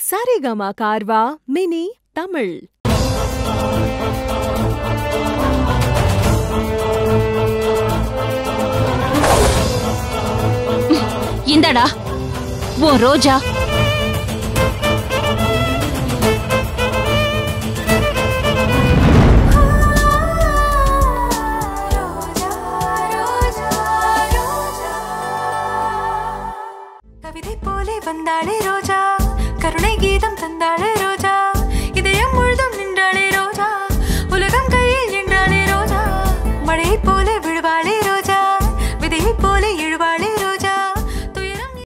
Saregama Carvaan mini Tamil இந்தடா உன் ரோஜா கவிதை போலே வந்தாளே ரோஜா கருணை கீதம் தந்தாளே ரோஜா இதயம் முழுதும் நின்றாளே ரோஜா உலகம் கையில் நின்றாளே ரோஜா மழை போல